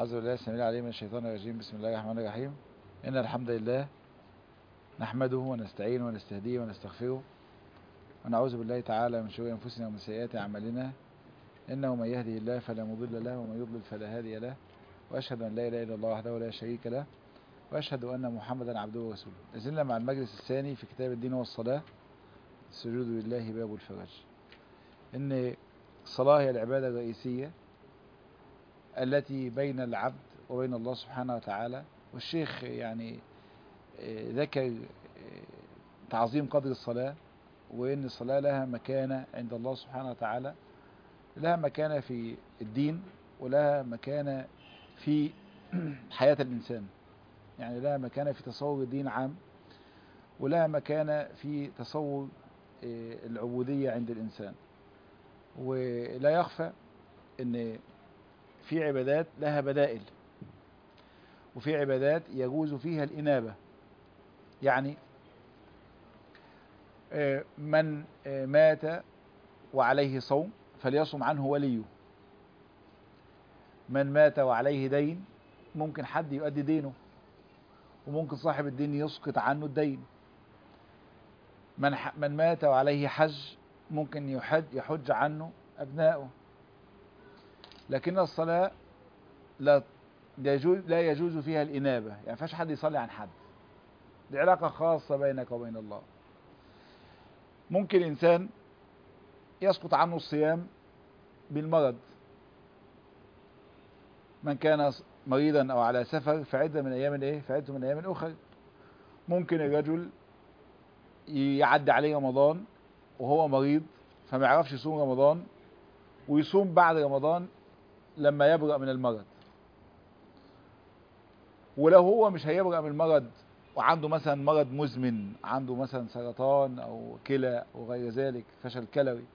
أعوذ بالله السميع العليم من الشيطان الرجيم بسم الله الرحمن الرحيم إن الحمد لله نحمده ونستعينه ونستهديه ونستغفره ونعوذ بالله تعالى من شرور أنفسنا ومن سيئات أعمالنا إنه من يهده الله فلا مضل له ومن يضلل فلا هادي له وأشهد أن لا إله إلا الله وحده لا شريك له وأشهد أن محمدا عبده ورسوله نزلنا مع المجلس الثاني في كتاب الدين والصلاة السجود لله باب الفرج إن الصلاة هي العبادة الرئيسية التي بين العبد وبين الله سبحانه وتعالى والشيخ يعني ذكر تعظيم قدر الصلاة وإن الصلاة لها مكانة عند الله سبحانه وتعالى لها مكانة في الدين ولها مكانة في حياة الإنسان يعني لها مكانة في تصور الدين عام ولها مكانة في تصور العبودية عند الإنسان ولا يخفى أن في عبادات لها بدائل وفي عبادات يجوز فيها الإنابة يعني من مات وعليه صوم فليصم عنه وليه من مات وعليه دين ممكن حد يؤدي دينه وممكن صاحب الدين يسقط عنه الدين من من مات وعليه حج ممكن يحج يحج عنه أبنائه لكن الصلاة لا يجوز لا يجوز فيها الإنابة يعني ما فيش حد يصلي عن حد دي علاقة خاصة بينك وبين الله ممكن إنسان يسقط عنه الصيام بالمرض من كان مريضا أو على سفر فعدة من أيام إيه فعدة من أيام أخرى ممكن الرجل يعدي عليه رمضان وهو مريض فما يعرفش يصوم رمضان ويصوم بعد رمضان لما يبرأ من المرض ولو هو مش هيبرأ من المرض وعنده مثلا مرض مزمن عنده مثلا سرطان او كلى وغير ذلك فشل كلوي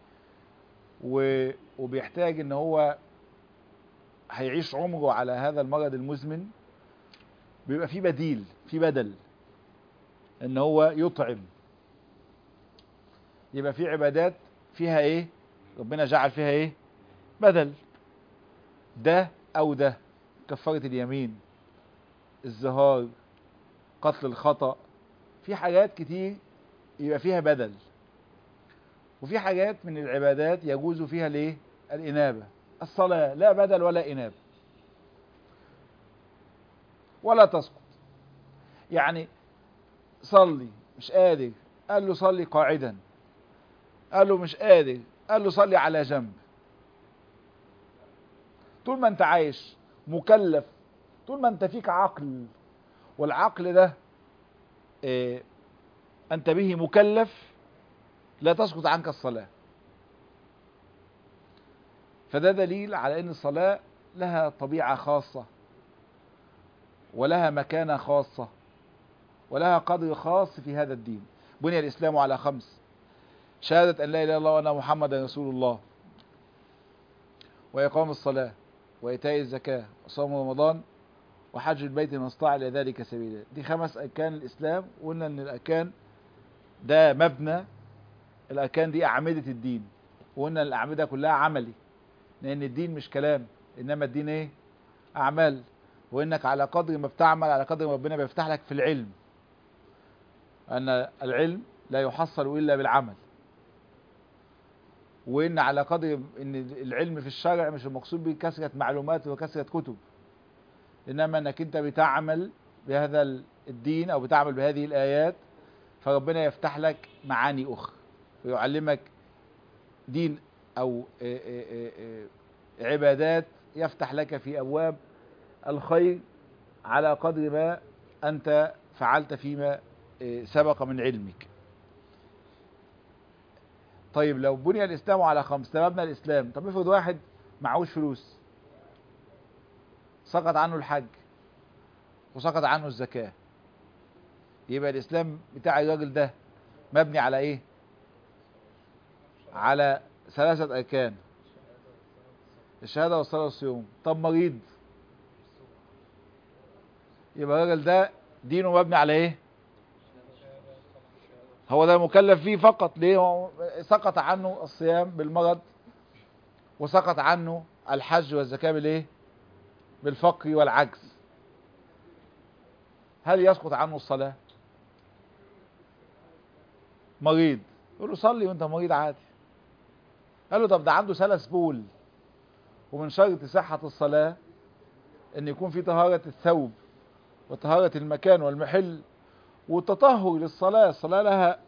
وبيحتاج ان هو هيعيش عمره على هذا المرض المزمن بيبقى في بديل في بدل ان هو يطعم يبقى في عبادات فيها ايه ربنا جعل فيها ايه بدل ده او ده كفارة اليمين الزهار قتل الخطأ في حاجات كتير يبقى فيها بدل وفي حاجات من العبادات يجوز فيها الايه الإنابة الصلاة لا بدل ولا إنابة ولا تسقط يعني صلي مش قادر قال له صلي قاعدا قال له مش قادر قال له صلي على جنب طول ما انت عايش مكلف طول ما انت فيك عقل والعقل ده اه انت به مكلف لا تسقط عنك الصلاة فده دليل على ان الصلاة لها طبيعة خاصة ولها مكانة خاصة ولها قدر خاص في هذا الدين بني الإسلام على خمس شهادة أن لا إله إلا الله وأن محمدا رسول الله وإقام الصلاة وإيتاء الزكاة وصوم رمضان وحج البيت من استطاع إلى ذلك سبيلا دي خمس أركان الإسلام وقلنا أن الأركان ده مبنى الأركان دي أعمدة الدين وقلنا الأعمدة كلها عملي لأن الدين مش كلام إنما الدين إيه أعمال وإنك على قدر ما بتعمل على قدر ما ربنا بيفتح لك في العلم أن العلم لا يحصل إلا بالعمل وإن على قدر إن العلم في الشرع مش المقصود به كثرة معلومات وكثرة كتب إنما أنك أنت بتعمل بهذا الدين أو بتعمل بهذه الآيات فربنا يفتح لك معاني أخرى ويعلمك دين أو عبادات يفتح لك في أبواب الخير على قدر ما أنت فعلت فيما سبق من علمك طيب لو بني الإسلام على خمس ده مبنى الإسلام طب افرض واحد معهوش فلوس سقط عنه الحج وسقط عنه الزكاة يبقى الإسلام بتاع الراجل ده مبني على إيه على ثلاثة أركان الشهادة والصلاة والصيام طب مريض يبقى الراجل ده دينه مبني على إيه هو ده مكلف فيه فقط ليه هو سقط عنه الصيام بالمرض وسقط عنه الحج والزكاة بالايه بالفقر والعجز هل يسقط عنه الصلاة مريض يقول له صلي وانت مريض عادي قال له طب ده عنده سلس بول ومن شرط صحة الصلاة ان يكون في طهارة الثوب وطهارة المكان والمحل والتطهر للصلاة الصلاة لها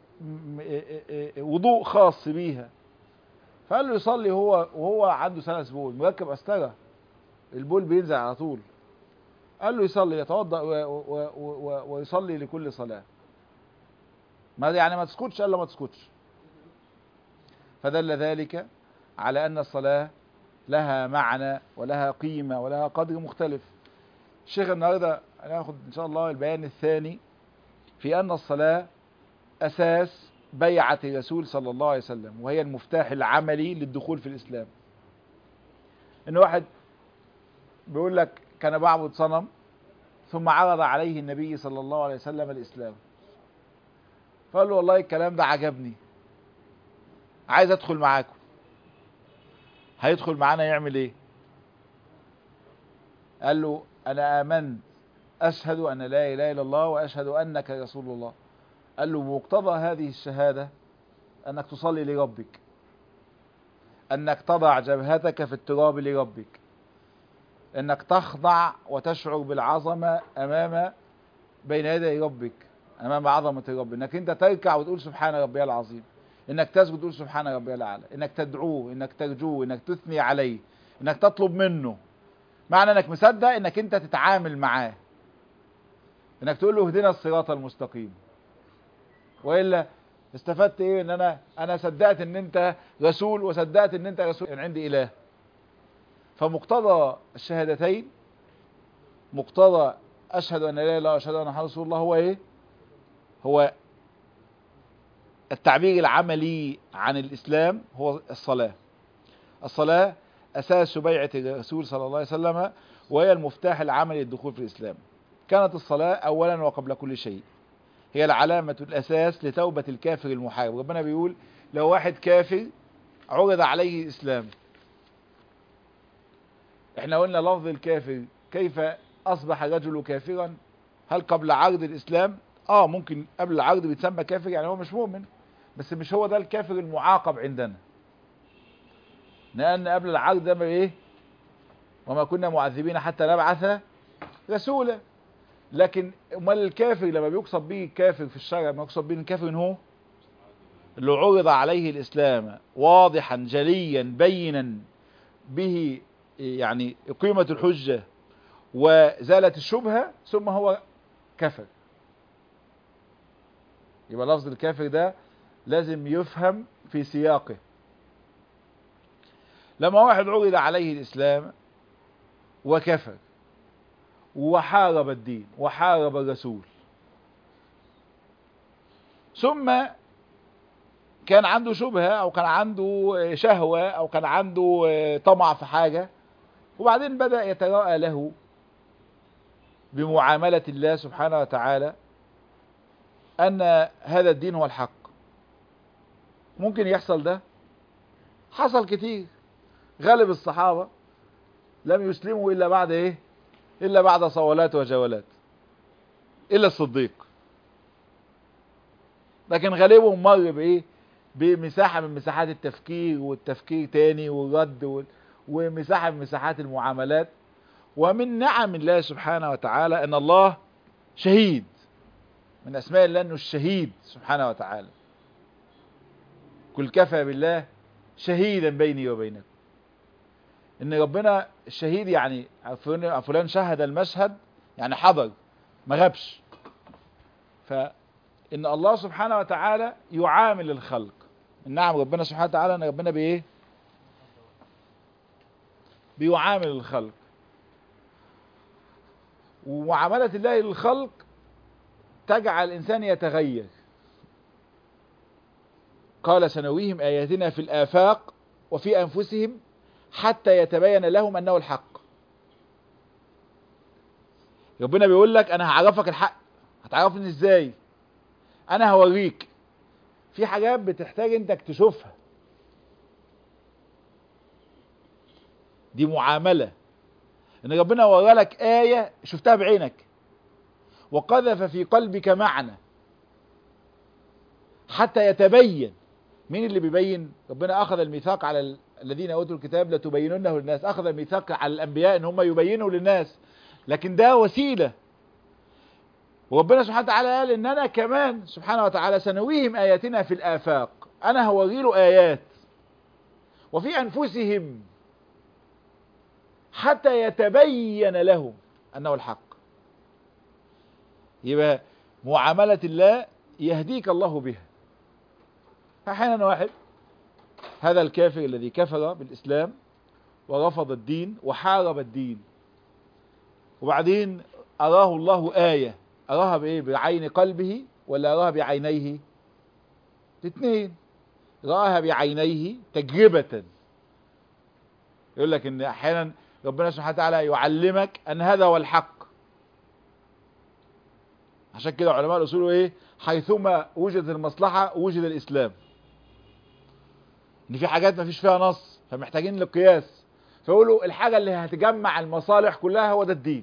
وضوء خاص بيها فقال له يصلي هو وهو عنده سلس بول مركب أسترة البول بينزل على طول قال له يصلي يتوضأ ويصلي لكل صلاة ما يعني ما تسكتش قال له ما تسكتش فدل ذلك على أن الصلاة لها معنى ولها قيمة ولها قدر مختلف الشيخ النهاردة هناخد إن شاء الله البيان الثاني في أن الصلاة أساس بيعة الرسول صلى الله عليه وسلم وهي المفتاح العملي للدخول في الإسلام إن واحد بيقول لك كان بعبد صنم ثم عرض عليه النبي صلى الله عليه وسلم الإسلام فقال له والله الكلام ده عجبني عايز أدخل معاكم هيدخل معانا يعمل ايه قال له انا امنت اشهد ان لا اله الا الله واشهد انك رسول الله قال له مقتضى هذه الشهادة انك تصلي لربك انك تضع جبهتك في التراب لربك انك تخضع وتشعر بالعظمة امام بين يدي ربك امام عظمة رب انك انت تركع وتقول سبحان ربي العظيم انك تسجد وتقول سبحان ربي الاعلى انك تدعوه انك ترجوه انك تثني عليه انك تطلب منه معنى انك مصدق انك انت تتعامل معاه انك تقول له اهدنا الصراط المستقيم والا استفدت ايه ان انا انا صدقت ان انت رسول وصدقت ان انت رسول يعني عندي اله فمقتضى الشهادتين مقتضى اشهد ان لا اله الا الله واشهد ان محمد رسول الله هو ايه هو التعبير العملي عن الإسلام هو الصلاة الصلاة أساس بيعة الرسول صلى الله عليه وسلم وهي المفتاح العملي للدخول في الإسلام كانت الصلاة أولا وقبل كل شيء هي العلامة الأساس لتوبة الكافر المحارب ربنا بيقول لو واحد كافر عرض عليه الإسلام احنا قلنا لفظ الكافر كيف أصبح الرجل كافرا هل قبل عرض الإسلام اه ممكن قبل العرض بيتسمى كافر يعني هو مش مؤمن بس مش هو ده الكافر المعاقب عندنا لان قبل العرض ده ايه وما كنا معذبين حتى نبعث رسولا لكن امال الكافر لما بيقصد به الكافر في الشرع ما يقصد به الكافر هو اللي عرض عليه الاسلام واضحا جليا بينا به يعني قيمة الحجة وزالت الشبهة ثم هو كفر يبقى لفظ الكافر ده لازم يفهم في سياقه لما واحد عرض عليه الإسلام وكفر وحارب الدين وحارب الرسول ثم كان عنده شبهة أو كان عنده شهوة أو كان عنده طمع في حاجة وبعدين بدأ يتراءى له بمعاملة الله سبحانه وتعالى أن هذا الدين هو الحق ممكن يحصل ده حصل كتير غالب الصحابة لم يسلموا إلا بعد إيه إلا بعد صولات وجولات إلا الصديق لكن غالبهم مر بإيه بمساحة من مساحات التفكير والتفكير تاني والرد وال... ومساحة من مساحات المعاملات ومن نعم الله سبحانه وتعالى أن الله شهيد من أسماء الله أنه الشهيد سبحانه وتعالى كل كفى بالله شهيدا بيني وبينكم ان ربنا الشهيد يعني فلان شهد المشهد يعني حضر ما غابش فان الله سبحانه وتعالى يعامل الخلق النعم ربنا سبحانه وتعالى ان ربنا بايه بيعامل الخلق ومعاملة الله للخلق تجعل الإنسان يتغير قال سنويهم آياتنا في الآفاق وفي أنفسهم حتى يتبين لهم أنه الحق ربنا بيقول لك أنا هعرفك الحق هتعرفني إزاي أنا هوريك في حاجات بتحتاج أنك تشوفها دي معاملة ان ربنا ورى لك آية شفتها بعينك وقذف في قلبك معنى حتى يتبين مين اللي بيبين ربنا اخذ الميثاق على ال... الذين اوتوا الكتاب لتبيننه للناس اخذ الميثاق على الانبياء ان هم يبينوا للناس لكن ده وسيله وربنا سبحانه وتعالى قال ان انا كمان سبحانه وتعالى سنويهم اياتنا في الافاق انا هوري له ايات وفي انفسهم حتى يتبين لهم انه الحق يبقى معاملة الله يهديك الله بها احيانا واحد هذا الكافر الذي كفر بالاسلام ورفض الدين وحارب الدين وبعدين اراه الله آية اراها بايه بعين قلبه ولا اراها بعينيه الاثنين راها بعينيه تجربة يقول لك ان احيانا ربنا سبحانه وتعالى يعلمك ان هذا هو الحق عشان كده علماء الاصول ايه حيثما وجدت المصلحة وجد الاسلام ان في حاجات ما فيش فيها نص فمحتاجين للقياس فيقولوا الحاجة اللي هتجمع المصالح كلها هو ده الدين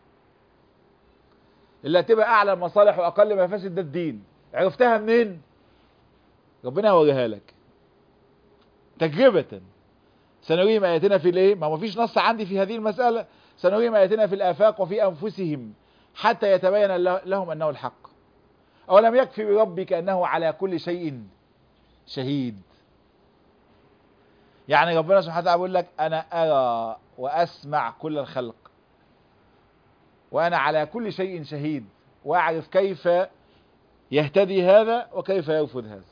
اللي هتبقى اعلى المصالح واقل مفاسد ده الدين عرفتها منين ربنا يوريها لك تجربة سنريهم آياتنا في الايه ما فيش نص عندي في هذه المسألة سنريهم آياتنا في الآفاق وفي أنفسهم حتى يتبين لهم أنه الحق أولم يكفي بربك أنه على كل شيء شهيد يعني ربنا سبحانه وتعالى بيقول لك أنا أرى وأسمع كل الخلق وأنا على كل شيء شهيد وأعرف كيف يهتدي هذا وكيف يرفض هذا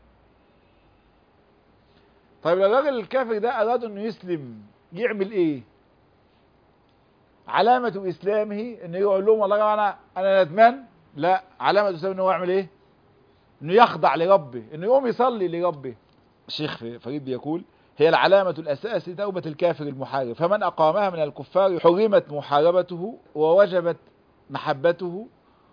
طيب لو الراجل الكافر ده أراد أنه يسلم يعمل إيه علامة إسلامه أنه يقول لهم والله أنا أنا ندمان لا علامة إسلامه أنه يعمل إيه أنه يخضع لربه أنه يقوم يصلي لربه الشيخ فريد بيقول هي العلامة الأساس لتوبة الكافر المحارب فمن أقامها من الكفار حرمت محاربته ووجبت محبته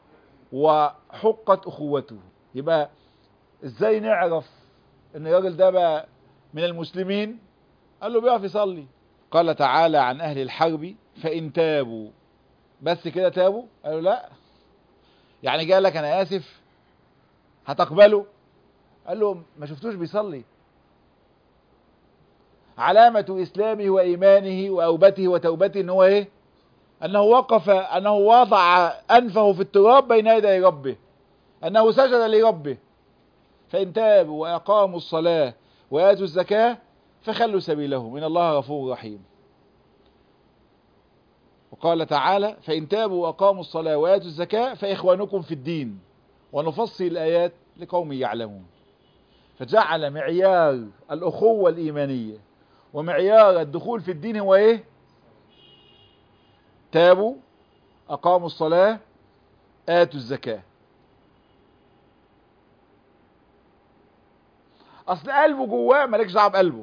وحقت أخوته يبقى إزاي نعرف أن الراجل ده بقى من المسلمين قال له بيقف يصلي قال تعالى عن أهل الحرب فإن تابوا بس كده تابوا قالوا لا يعني قال لك أنا آسف هتقبله قال له ما شفتوش بيصلي علامة إسلامه وإيمانه وأوبته وتوبته إن هو إيه أنه وقف أنه وضع أنفه في التراب بين يدي ربه أنه سجد لربه فإن تابوا وأقاموا الصلاة وآتوا الزكاة فخلوا سبيلهم إن الله غفور رحيم وقال تعالى فإن تابوا وأقاموا الصلاة وآتوا الزكاة فإخوانكم في الدين ونفصل الآيات لقوم يعلمون فجعل معيار الأخوة الإيمانية ومعيار الدخول في الدين هو إيه تابوا أقاموا الصلاة آتوا الزكاة اصل قلبه جواه مالكش دعوه بقلبه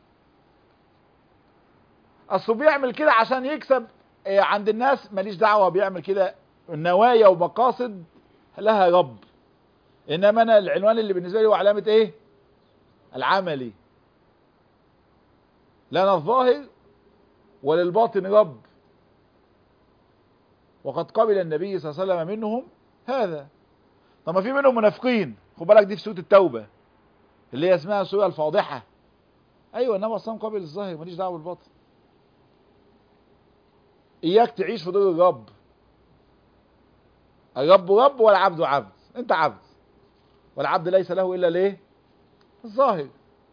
اصله بيعمل كده عشان يكسب عند الناس ماليش دعوه بيعمل كده نوايا ومقاصد لها رب انما انا العنوان اللي بالنسبه لي هو علامه ايه العملي لنا الظاهر وللباطن رب وقد قبل النبي صلى الله عليه وسلم منهم هذا طب ما في منهم منافقين خد بالك دي في سوره التوبه اللي هي اسمها السورة الفاضحة ايوه انما اصلا قابل الظاهر ماليش دعوه بالباطن اياك تعيش في دور الرب الرب رب والعبد عبد انت عبد والعبد ليس له الا ليه الظاهر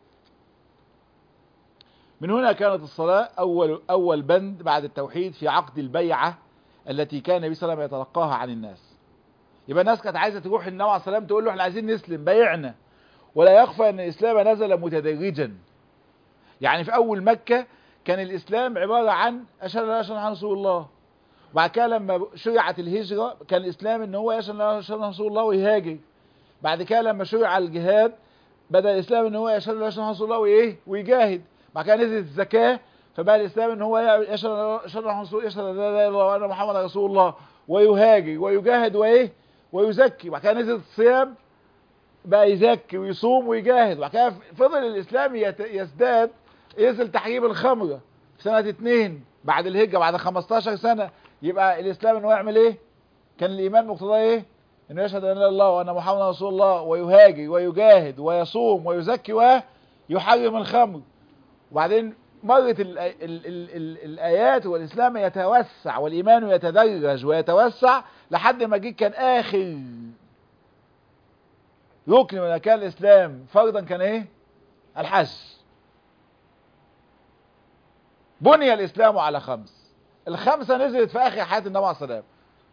من هنا كانت الصلاة أول, أول بند بعد التوحيد في عقد البيعة التي كان النبي صلى الله عليه وسلم يتلقاها عن الناس يبقى الناس كانت عايزة تروح النبي عليه الصلاة والسلام تقول له احنا عايزين نسلم بيعنا ولا يخفى ان الاسلام نزل متدرجا يعني في اول مكة كان الاسلام عبارة عن اشهد ان لا اله الا رسول الله وبعد كده لما شرعت الهجرة كان الاسلام ان هو يشهد ان لا اله الا رسول الله ويهاجر بعد كده لما شرع الجهاد بدا الاسلام ان هو يشهد ان لا اله الا رسول الله وايه ويجاهد بعد كده نزلت الزكاة فبقى الاسلام ان هو يشهد ان لا رسول يشهد ان لا اله الا الله وان محمد رسول الله ويهاجر ويجاهد وايه ويزكي بعد كده نزلت الصيام بقى يزكي ويصوم ويجاهد وبعد كده فضل الاسلام يزداد ينزل تحريم الخمره في سنة اتنين بعد الهجرة بعد 15 سنة يبقى الإسلام إنه يعمل إيه؟ كان الإيمان مقتضاه إيه؟ إنه يشهد أن لا إله إلا الله وأن محمدا رسول الله ويهاجر ويجاهد ويصوم ويزكي ويحرم الخمر وبعدين مرت ال ال ال ال الآيات والإسلام يتوسع والإيمان يتدرج ويتوسع لحد ما جه كان آخر ركن من أركان الإسلام فرضا كان إيه؟ الحج بني الإسلام على خمس الخمسة نزلت في آخر حياة النبي عليه الصلاة والسلام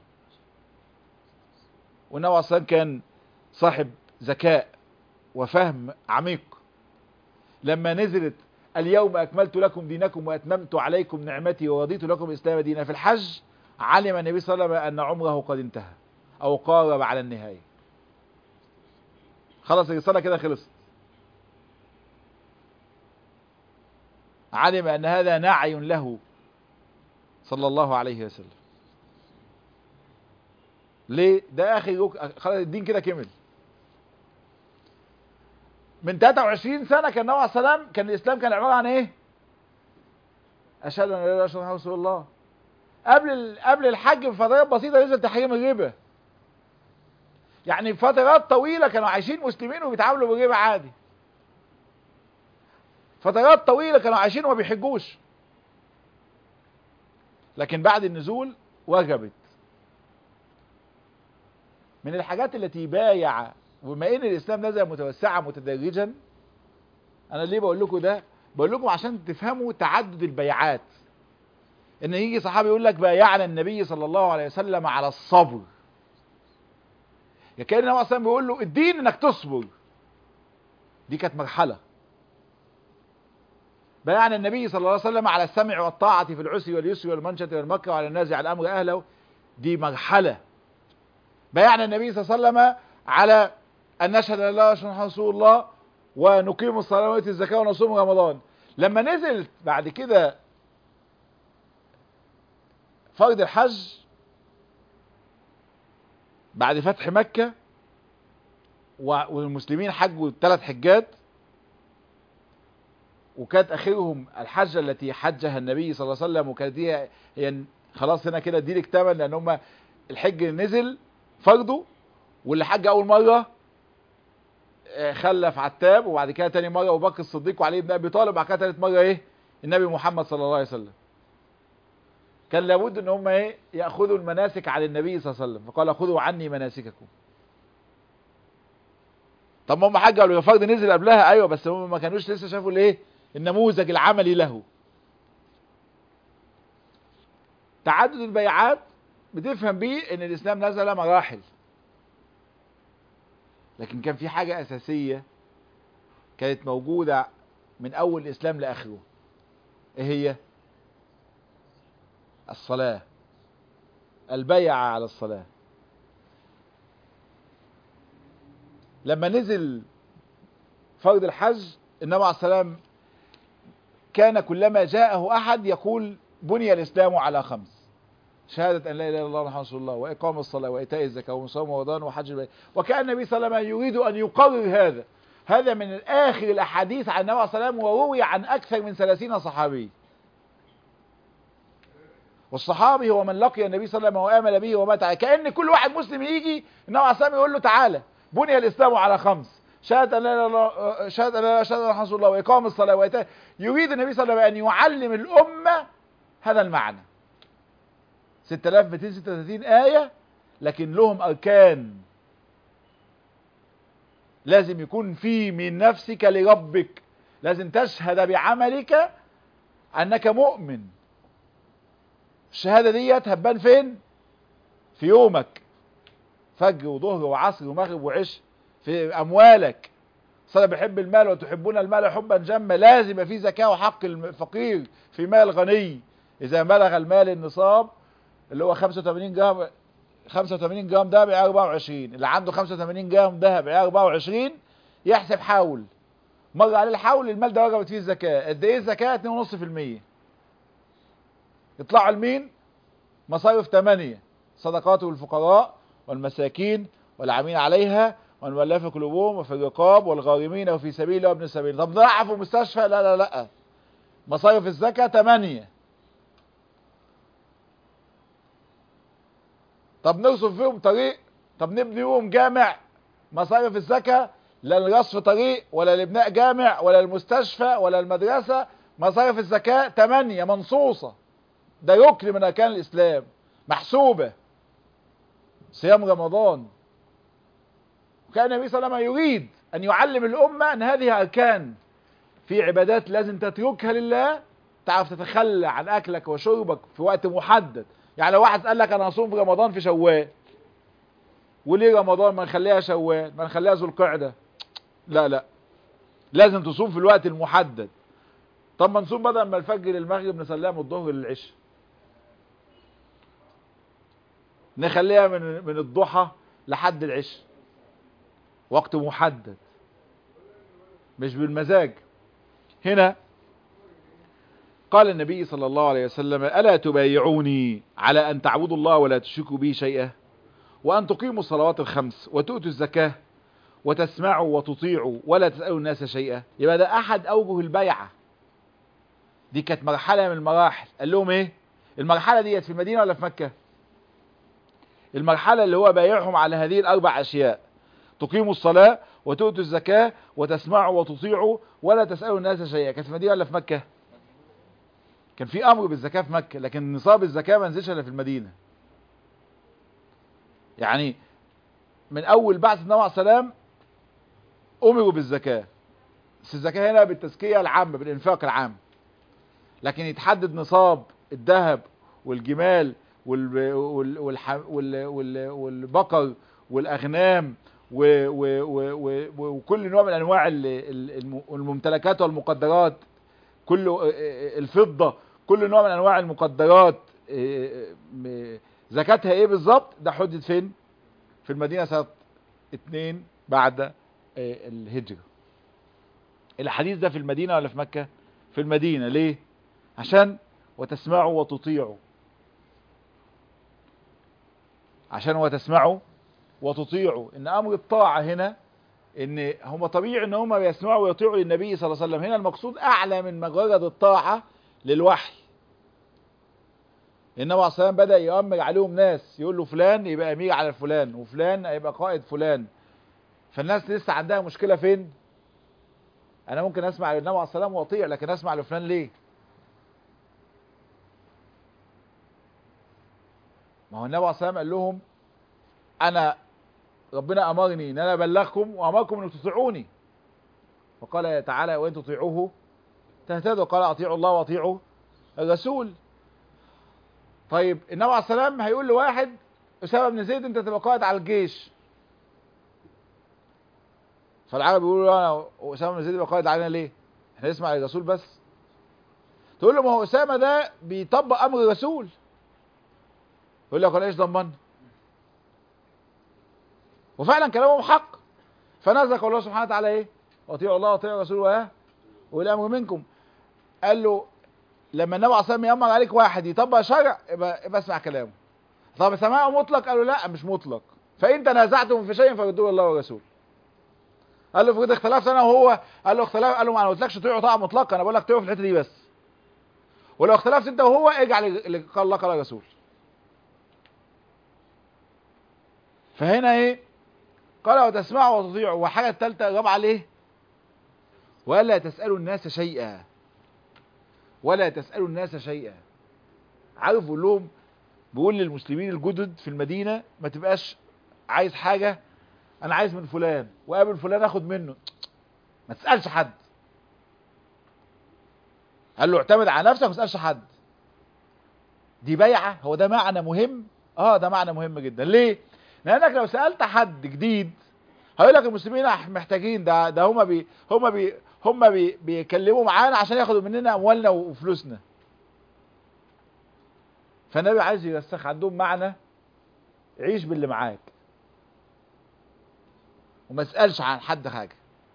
والنبي عليه الصلاة والسلام كان صاحب ذكاء وفهم عميق لما نزلت اليوم أكملت لكم دينكم وأتممت عليكم نعمتي ورضيت لكم الإسلام دينا في الحج علم النبي صلى الله عليه وسلم أن عمره قد انتهى أو قارب على النهاية خلاص الرسالة كده خلصت علم أن هذا نعي له صلى الله عليه وسلم ليه ده اخي يوك... خلاص الدين كده كمل من 23 سنة كان النبي عليه السلام كان الاسلام كان عبارة عن ايه اشهد ان لا اله الا الله رسول الله قبل ال... قبل الحج بفترات بسيطة نزل تحريم الربا يعني فترات طويلة كانوا عايشين مسلمين وبيتعاملوا بالربا عادي فترات طويلة كانوا عايشين وما بيحجوش لكن بعد النزول وجبت من الحاجات التي بايع وبما ان الاسلام نزل متوسعا متدرجا انا ليه بقول لكم ده بقول لكم عشان تفهموا تعدد البيعات ان يجي صحابي يقول لك بايعنا النبي صلى الله عليه وسلم على الصبر يا كان النبي صلى بيقول له الدين انك تصبر دي كانت مرحله بايعنا النبي صلى الله عليه وسلم على السمع والطاعه في العسر واليسر والمنشة والمكر وعلى النازع الامر اهله دي مرحله بايعنا النبي صلى الله عليه وسلم على أن نشهد أن لا إله إلا رسول الله ونقيم الصلاة ونؤتي الزكاة ونصوم رمضان لما نزل بعد كده فرض الحج بعد فتح مكة والمسلمين حجوا ثلاث حجات وكانت اخرهم الحجة التي حجها النبي صلى الله عليه وسلم وكانت هي هي خلاص هنا كده دي اكتمل لان هم الحج نزل فرضه واللي حج اول مره خلف عتاب وبعد كده تاني مره ابو بكر الصديق وعلي بن ابي طالب وبعد كده تالت مره ايه النبي محمد صلى الله عليه وسلم كان لابد ان هم ايه ياخذوا المناسك على النبي صلى الله عليه وسلم فقال خذوا عني مناسككم طب ما هم حجوا قالوا الفرض نزل قبلها ايوه بس هم ما كانوش لسه شافوا الايه النموذج العملي له تعدد البيعات بتفهم بيه ان الاسلام نزل مراحل لكن كان في حاجة اساسية كانت موجودة من اول الاسلام لاخره ايه هي الصلاة البيعة على الصلاة لما نزل فرض الحج النبي عليه السلام كان كلما جاءه احد يقول بني الاسلام على خمس شهادة أن لا إله إلا الله محمد رسول الله وإقام الصلاة وإيتاء الزكاة وصوم رمضان وحج البيت وكان النبي صلى الله عليه وسلم يريد أن يقرر هذا هذا من آخر الأحاديث عن النبي صلى الله عليه وسلم وروي عن أكثر من ثلاثين صحابي والصحابي هو من لقي النبي صلى الله عليه وسلم وآمن به ومات عليه كأن كل واحد مسلم يجي النبي عليه الصلاة يقول له تعالى بني الإسلام على خمس شهادة أن لا إله إلا الله شهادة أن لا إله إلا الله رسول الله وإقام الصلاة وإيتاء يريد النبي صلى الله عليه وسلم أن يعلم الأمة هذا المعنى 6236 آية لكن لهم أركان لازم يكون في من نفسك لربك لازم تشهد بعملك أنك مؤمن الشهادة دي هتبان فين في يومك فجر وظهر وعصر ومغرب وعش في أموالك صلى بيحب المال وتحبون المال حبا جما لازم يبقى في زكاة وحق الفقير في مال الغني إذا بلغ المال النصاب اللي هو 85 جرام 85 جرام ده بعيار 24 اللي عنده 85 جرام ده بعيار 24 يحسب حول مر عليه الحول المال ده وجبت فيه الزكاة قد ايه الزكاة 2.5% يطلعوا لمين مصارف 8 صدقات الفقراء والمساكين والعاملين عليها والمؤلف قلوبهم وفي الرقاب والغارمين وفي سبيل الله وابن السبيل طب ضعفوا مستشفى لا لا لا مصارف الزكاة تمانية طب نرصف فيهم طريق طب نبني فيهم جامع مصارف الزكاة لا لرصف طريق ولا لبناء جامع ولا المستشفى ولا المدرسة مصارف الزكاة تمانية منصوصة ده ركن من أركان الإسلام محسوبة صيام رمضان وكان النبي صلى الله عليه وسلم يريد أن يعلم الأمة أن هذه أركان في عبادات لازم تتركها لله تعرف تتخلى عن أكلك وشربك في وقت محدد يعني لو واحد قال لك أنا هصوم في رمضان في شوال وليه رمضان ما نخليها شوال ما نخليها ذو القعدة لا لا لازم تصوم في الوقت المحدد طب ما نصوم بدل ما الفجر للمغرب نصليها من الظهر للعشاء نخليها من من الضحى لحد العشاء وقت محدد مش بالمزاج هنا قال النبي صلى الله عليه وسلم ألا تبايعوني على أن تعبدوا الله ولا تشركوا به شيئا وأن تقيموا الصلوات الخمس وتؤتوا الزكاة وتسمعوا وتطيعوا ولا تسألوا الناس شيئا يبقى ده أحد أوجه البيعة دي كانت مرحلة من المراحل قال لهم ايه المرحلة ديت في المدينة ولا في مكة المرحلة اللي هو بايعهم على هذه الأربع أشياء تقيموا الصلاة وتؤتوا الزكاة وتسمعوا وتطيعوا ولا تسألوا الناس شيئا كانت في المدينة ولا في مكة كان في أمر بالزكاة في مكة لكن نصاب الزكاة ما نزلش إلا في المدينة يعني من أول بعث النبي عليه السلام أمروا بالزكاة بس الزكاة هنا بالتزكية العامة بالإنفاق العام لكن يتحدد نصاب الذهب والجمال وال وال والح وال وال والبقر والاغنام و و و و وكل نوع من انواع الممتلكات والمقدرات كل الفضة كل نوع من انواع المقدرات زكاتها ايه بالظبط ده حدد فين في المدينة سنة اتنين بعد الهجرة الحديث ده في المدينة ولا في مكة في المدينة ليه عشان وتسمعوا وتطيعوا عشان وتسمعوا وتطيعوا ان امر الطاعة هنا ان هم طبيعي ان هم بيسمعوا ويطيعوا للنبي صلى الله عليه وسلم هنا المقصود اعلى من مجرد الطاعة للوحي النبي عليه الصلاه والسلام بدا يؤمر عليهم ناس يقول له فلان يبقى امير على فلان وفلان يبقى قائد فلان فالناس لسه عندها مشكله فين انا ممكن اسمع للنبي عليه الصلاه والسلام واطيع لكن اسمع لفلان ليه ما هو النبي عليه الصلاه والسلام قال لهم انا ربنا امرني ان انا ابلغكم وامركم ان تطيعوني وقال تعالى وان تطيعوه تهتدوا قال اطيعوا الله واطيعوا الرسول طيب النبي عليه السلام هيقول لواحد اسامه بن زيد انت تبقى قائد على الجيش فالعرب يقولوا له انا اسامه بن زيد يبقى قائد علينا ليه احنا نسمع للرسول بس تقول له ما هو اسامه ده بيطبق امر الرسول يقول لك انا ايش ضمن وفعلا كلامهم حق فنزل الله سبحانه وتعالى ايه واطيعوا الله واطيعوا الرسول وايه والامر منكم قال له لما النبي عليه الصلاه والسلام يامر عليك واحد يطبق شرع يبقى, يبقى اسمع كلامه طب سماعه مطلق قالوا لا مش مطلق فان تنازعتم في شيء فردوه الله والرسول قال له افرض اختلفت انا وهو قال له اختلاف قال له ما انا قلتلكش تطيعوا طاعه مطلقه انا بقول لك تطيعوا في الحته دي بس ولو اختلفت انت وهو ارجع اللي قال الله قال الرسول فهنا ايه قال وتسمعوا وتطيعوا والحاجه الثالثه الرابعه ليه ولا تسالوا الناس شيئا ولا تسالوا الناس شيئا عارف بيقول لهم بيقول للمسلمين الجدد في المدينه ما تبقاش عايز حاجه انا عايز من فلان وقابل فلان اخد منه ما تسالش حد قال له اعتمد على نفسك ما تسالش حد دي بيعه هو ده معنى مهم اه ده معنى مهم جدا ليه لانك لو سالت حد جديد هيقول لك المسلمين محتاجين ده ده هم بي هم بي هم بي بيكلموا معانا عشان ياخدوا مننا اموالنا وفلوسنا فالنبي عايز يرسخ عندهم معنى عيش باللي معاك وما تسالش عن حد حاجه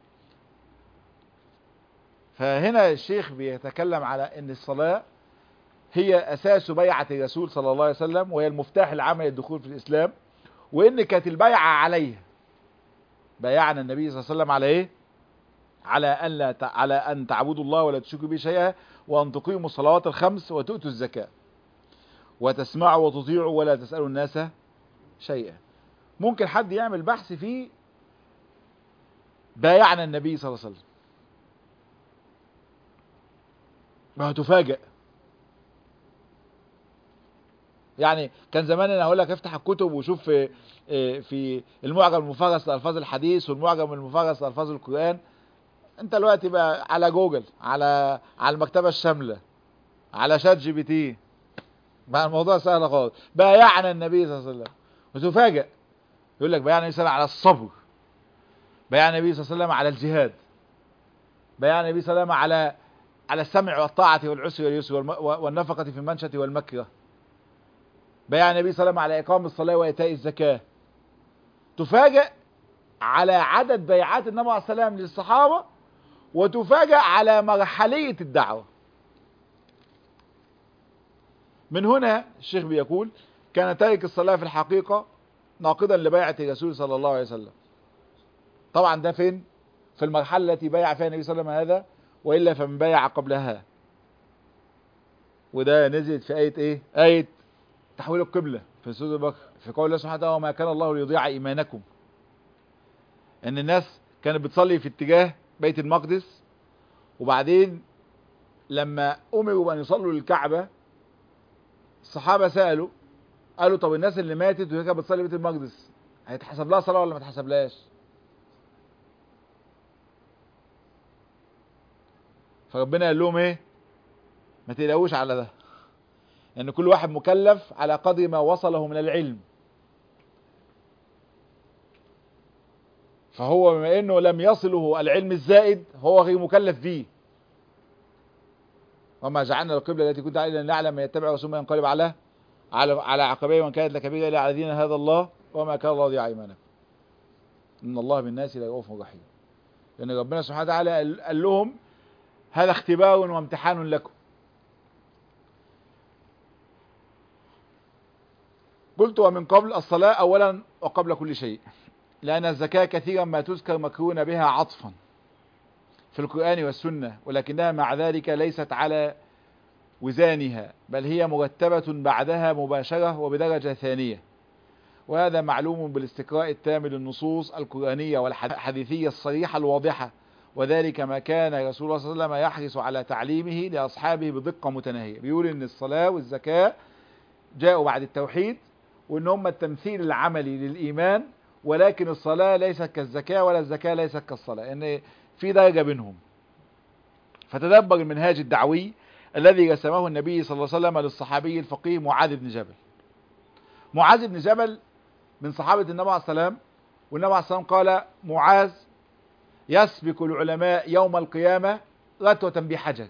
فهنا الشيخ بيتكلم على ان الصلاه هي اساس بيعه الرسول صلى الله عليه وسلم وهي المفتاح العام للدخول في الاسلام وان كانت البيعه عليها بايعنا النبي صلى الله عليه وسلم على ايه على أن لا ت... على أن تعبدوا الله ولا تشركوا به شيئا وأن تقيموا الصلوات الخمس وتؤتوا الزكاة وتسمعوا وتطيعوا ولا تسألوا الناس شيئا ممكن حد يعمل بحث فيه بايعنا النبي صلى الله عليه وسلم وهتفاجئ يعني كان زمان انا هقول لك افتح الكتب وشوف في في المعجم المفرس لالفاظ الحديث والمعجم المفرس لالفاظ القران انت دلوقتي بقى على جوجل على على المكتبه الشامله على شات جي بي تي بقى الموضوع سهل خالص بايعنا النبي صلى الله عليه وسلم وتفاجئ يقول لك بايعنا النبي صلى الله عليه وسلم على الصبر بايعنا النبي صلى الله عليه وسلم على الجهاد بايعنا النبي صلى الله عليه وسلم على على السمع والطاعة والعسر واليسر والنفقة في المنشة والمكره بايع النبي صلى الله عليه وسلم على إقام الصلاة وإيتاء الزكاة تفاجأ على عدد بيعات النبي عليه الصلاة والسلام للصحابة وتفاجأ على مرحلية الدعوة من هنا الشيخ بيقول كان تارك الصلاة في الحقيقة ناقضا لبيعة الرسول صلى الله عليه وسلم طبعا ده فين في المرحلة التي بيع فيها النبي صلى الله عليه وسلم هذا وإلا فمن بايع قبلها وده نزلت في آية إيه آية تحويل القبلة في سورة البقرة في قول الله سبحانه وتعالى وما كان الله ليضيع إيمانكم إن الناس كانت بتصلي في اتجاه بيت المقدس وبعدين لما أمروا بأن يصلوا للكعبة الصحابة سألوا قالوا طب الناس اللي ماتت وهي كانت بتصلي بيت المقدس هيتحسب لها صلاة ولا ما تحسبلهاش فربنا قال لهم ايه ما تقلقوش على ده ان يعني كل واحد مكلف على قدر ما وصله من العلم فهو بما انه لم يصله العلم الزائد هو غير مكلف به وما جعلنا القبلة التي كنت علينا نعلم من يتبع ثم ينقلب على على على عقبيه وان كانت لكبيره الى على دين هذا الله وما كان الله يضيع ايمانكم ان الله بالناس لرؤوف رحيم لان ربنا سبحانه وتعالى قال لهم هذا اختبار وامتحان لكم قلت ومن قبل الصلاة أولا وقبل كل شيء لأن الزكاة كثيرا ما تذكر مكرون بها عطفا في القرآن والسنة ولكنها مع ذلك ليست على وزانها بل هي مرتبة بعدها مباشرة وبدرجة ثانية وهذا معلوم بالاستقراء التام للنصوص القرآنية والحديثية الصريحة الواضحة وذلك ما كان رسول الله صلى الله عليه وسلم يحرص على تعليمه لأصحابه بدقة متناهية بيقول ان الصلاة والزكاة جاءوا بعد التوحيد وان هم التمثيل العملي للإيمان ولكن الصلاة ليست كالزكاة ولا الزكاة ليست كالصلاة ان في درجة بينهم فتدبر المنهاج الدعوي الذي رسمه النبي صلى الله عليه وسلم للصحابي الفقيه معاذ بن جبل معاذ بن جبل من صحابة النبي عليه السلام والنبي عليه السلام قال معاذ يسبق العلماء يوم القيامة رتوة بحجر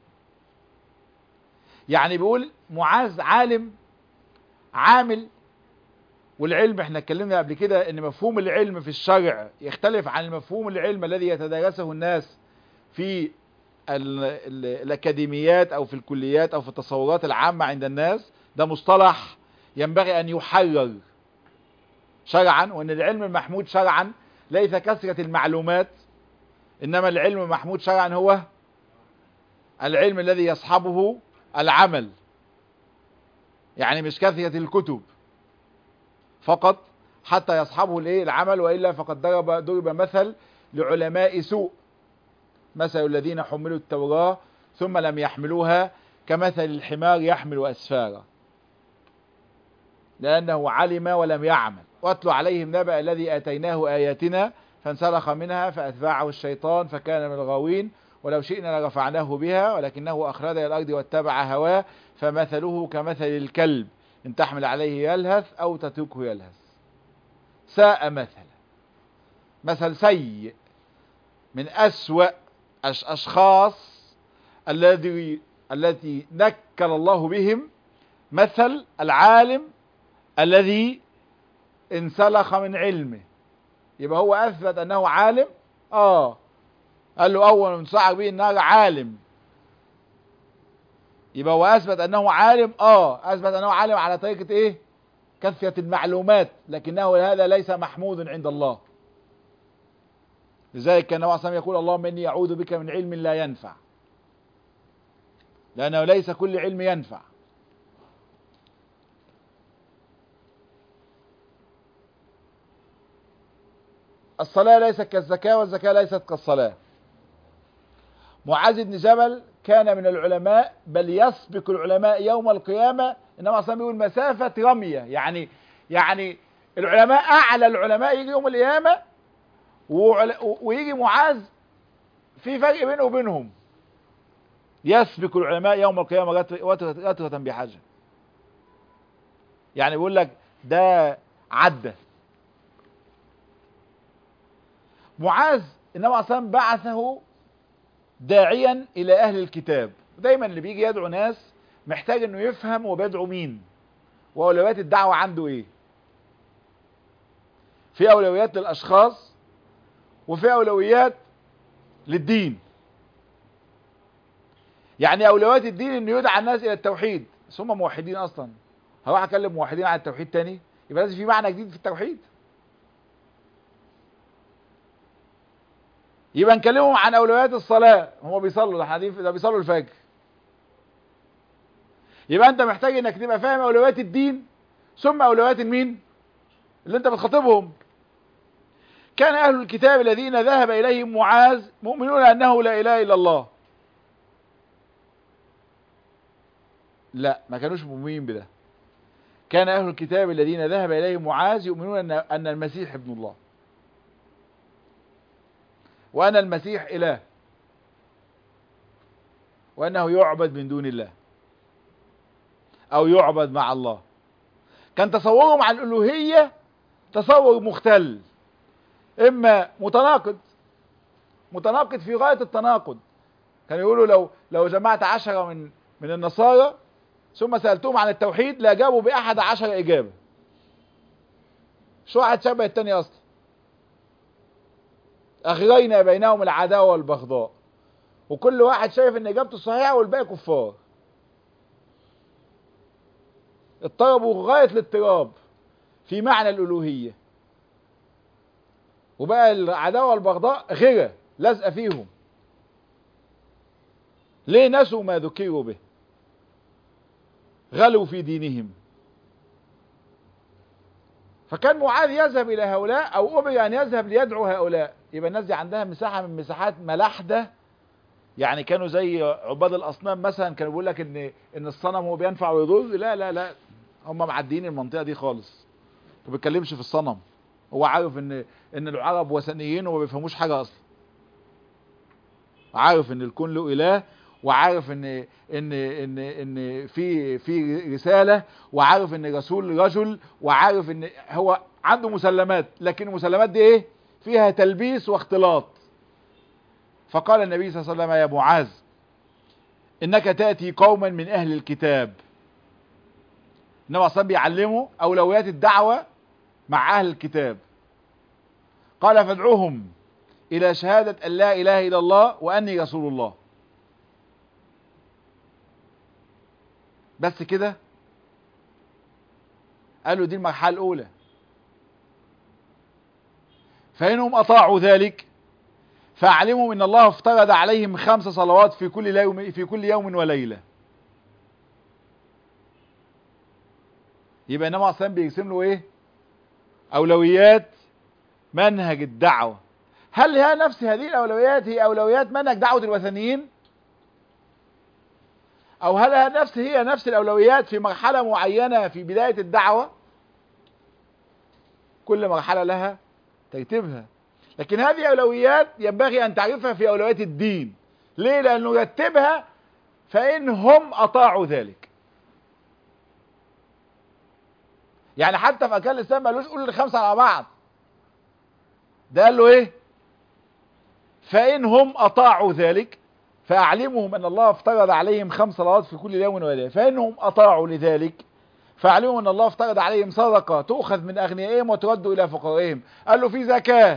يعني بيقول معاذ عالم عامل والعلم احنا اتكلمنا قبل كده ان مفهوم العلم في الشرع يختلف عن مفهوم العلم الذي يتدارسه الناس في ال ال الاكاديميات او في الكليات او في التصورات العامة عند الناس ده مصطلح ينبغي ان يحرر شرعا وان العلم المحمود شرعا ليس كثرة المعلومات انما العلم المحمود شرعا هو العلم الذي يصحبه العمل يعني مش كثرة الكتب فقط حتى يصحبه الايه العمل والا فقد ضرب ضرب مثل لعلماء سوء مثل الذين حملوا التوراة ثم لم يحملوها كمثل الحمار يحمل اسفارا لانه علم ولم يعمل واتل عليهم نبأ الذي اتيناه اياتنا فانسلخ منها فاتبعه الشيطان فكان من الغاوين ولو شئنا لرفعناه بها ولكنه اخرج الى الارض واتبع هواه فمثله كمثل الكلب ان تحمل عليه يلهث او تتركه يلهث ساء مثلا مثل سيء من اسوأ اشخاص الذي التي نكل الله بهم مثل العالم الذي انسلخ من علمه يبقى هو اثبت انه عالم اه قال له اول من صعق به النار عالم يبقى هو اثبت انه عالم اه اثبت انه عالم على طريقة ايه كثرة المعلومات لكنه هذا ليس محمود عند الله لذلك كان النبي صلى الله عليه وسلم يقول اللهم اني اعوذ بك من علم لا ينفع لانه ليس كل علم ينفع الصلاة ليست كالزكاة والزكاة ليست كالصلاة معاذ بن جبل كان من العلماء بل يسبق العلماء يوم القيامة إنما أصلا بيقول مسافة رمية يعني يعني العلماء أعلى العلماء يجي يوم القيامة وعل- ويجي معاذ في فرق بينه وبينهم يسبق العلماء يوم القيامة رت- وترة رترة بحجة يعني بيقول لك ده عدى معاذ النبي عليه الصلاة بعثه داعيا الى اهل الكتاب دايما اللي بيجي يدعو ناس محتاج انه يفهم هو بيدعو مين واولويات الدعوة عنده ايه في اولويات للاشخاص وفي اولويات للدين يعني اولويات الدين انه يدعى الناس الى التوحيد بس هم موحدين اصلا هروح اكلم موحدين عن التوحيد تاني يبقى لازم في معنى جديد في التوحيد يبقى نكلمهم عن اولويات الصلاه هم بيصلوا ده حديث ده بيصلوا الفجر يبقى انت محتاج انك تبقى فاهم اولويات الدين ثم اولويات المين اللي انت بتخاطبهم كان اهل الكتاب الذين ذهب اليهم معاذ مؤمنون انه لا اله الا الله لا ما كانوش مؤمنين بده كان اهل الكتاب الذين ذهب اليهم معاذ يؤمنون ان ان المسيح ابن الله وأن المسيح إله وأنه يعبد من دون الله أو يعبد مع الله كان تصورهم عن الألوهية تصور مختل إما متناقض متناقض في غاية التناقض كانوا يقولوا لو لو جمعت عشرة من من النصارى ثم سألتهم عن التوحيد لأجابوا بأحد عشر إجابة شو واحد شبه التاني أصلا أغرينا بينهم العداوة والبغضاء وكل واحد شايف ان اجابته صحيحة والباقي كفار اضطربوا غاية الاضطراب في معنى الألوهية وبقى العداوة والبغضاء غيرة لازقة فيهم ليه نسوا ما ذكروا به غلوا في دينهم فكان معاذ يذهب إلى هؤلاء أو أمر أن يذهب ليدعو هؤلاء يبقى الناس دي عندها مساحة من مساحات ملاحدة يعني كانوا زي عباد الأصنام مثلا كانوا بيقول لك إن إن الصنم هو بينفع ويضر لا لا لا هم معديين المنطقة دي خالص ما بيتكلمش في الصنم هو عارف إن إن العرب وثنيين وما بيفهموش حاجة أصلا عارف إن الكون له إله وعارف ان ان ان ان في في رساله وعارف ان رسول رجل وعارف ان هو عنده مسلمات لكن المسلمات دي ايه فيها تلبيس واختلاط فقال النبي صلى الله عليه وسلم يا معاذ انك تاتي قوما من اهل الكتاب النبي صلى بيعلمه اولويات الدعوه مع اهل الكتاب قال فادعوهم الى شهاده ان لا اله الا الله واني رسول الله بس كده قالوا دي المرحلة الأولى فإنهم أطاعوا ذلك فأعلموا أن الله افترض عليهم خمس صلوات في كل يوم في كل يوم وليلة يبقى إنما أصلا بيرسم له إيه؟ أولويات منهج الدعوة هل هي نفس هذه الأولويات هي أولويات منهج دعوة الوثنيين؟ او هل نفس هي نفس الاولويات في مرحلة معينة في بداية الدعوة كل مرحلة لها ترتيبها لكن هذه اولويات ينبغي ان تعرفها في اولويات الدين ليه لانه يرتبها فان هم اطاعوا ذلك يعني حتى في اركان الاسلام ما قالوش قول الخمسه على بعض ده قال له ايه فان هم اطاعوا ذلك فأعلمهم أن الله افترض عليهم خمس صلوات في كل يوم وليلة فإنهم أطاعوا لذلك فأعلمهم أن الله افترض عليهم صدقة تؤخذ من أغنيائهم وترد إلى فقرائهم قال له في زكاة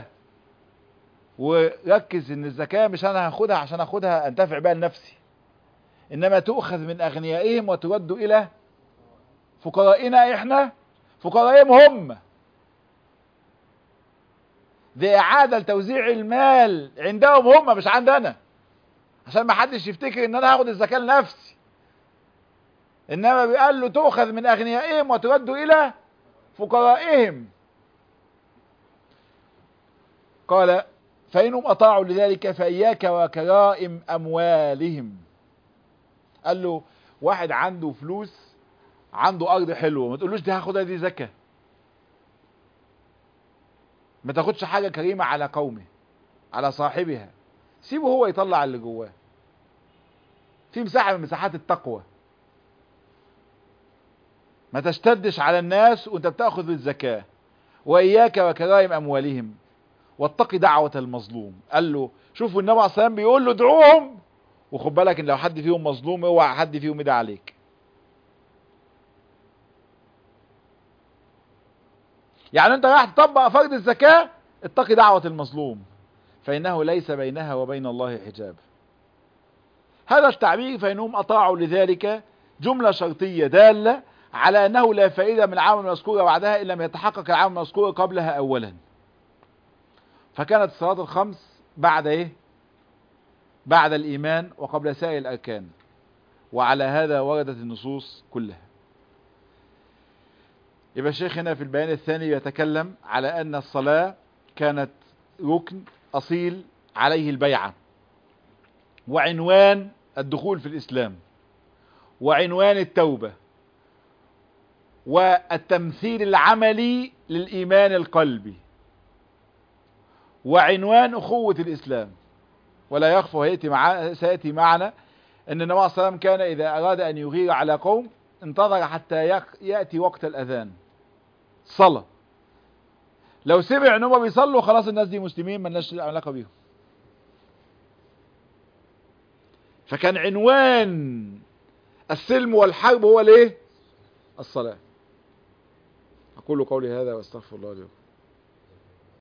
وركز ان الزكاة مش انا هاخدها عشان اخدها انتفع بها لنفسي انما تؤخذ من اغنيائهم وترد الى فقرائنا احنا فقرائهم هم دي اعادة لتوزيع المال عندهم هم مش عندنا عشان ما حدش يفتكر ان انا هاخد الزكاة لنفسي انما بيقال له تؤخذ من اغنيائهم وترد الى فقرائهم قال فإنهم أطاعوا لذلك فإياك وكرائم أموالهم قال له واحد عنده فلوس عنده أرض حلوة ما تقولوش دي هاخدها دي زكاة ما تاخدش حاجة كريمة على قومه على صاحبها سيبه هو يطلع اللي جواه في مساحة من مساحات التقوى ما تشتدش على الناس وانت بتاخذ الزكاة وإياك وكرائم أموالهم واتقي دعوة المظلوم قال له شوفوا النبي عليه الصلاة والسلام بيقول له ادعوهم وخد بالك ان لو حد فيهم مظلوم اوعى حد فيهم يدعي عليك يعني انت رايح تطبق فرض الزكاة اتقي دعوة المظلوم فإنه ليس بينها وبين الله حجاب هذا التعبير فإنهم أطاعوا لذلك جملة شرطية دالة على أنه لا فائدة من العام المذكورة بعدها إن لم يتحقق العام المذكورة قبلها أولا فكانت الصلاة الخمس بعد إيه بعد الإيمان وقبل سائر الأركان وعلى هذا وردت النصوص كلها يبقى الشيخ هنا في البيان الثاني يتكلم على أن الصلاة كانت ركن أصيل عليه البيعة وعنوان الدخول في الإسلام وعنوان التوبة والتمثيل العملي للإيمان القلبي وعنوان أخوة الإسلام ولا يخفى ويأتي مع سيأتي معنا أن النبي صلى الله عليه وسلم كان إذا أراد أن يغير على قوم انتظر حتى يأتي وقت الأذان صلاة لو سمع ان هم بيصلوا خلاص الناس دي مسلمين مالناش علاقه بيهم فكان عنوان السلم والحرب هو الايه الصلاه اقول قولي هذا واستغفر الله لي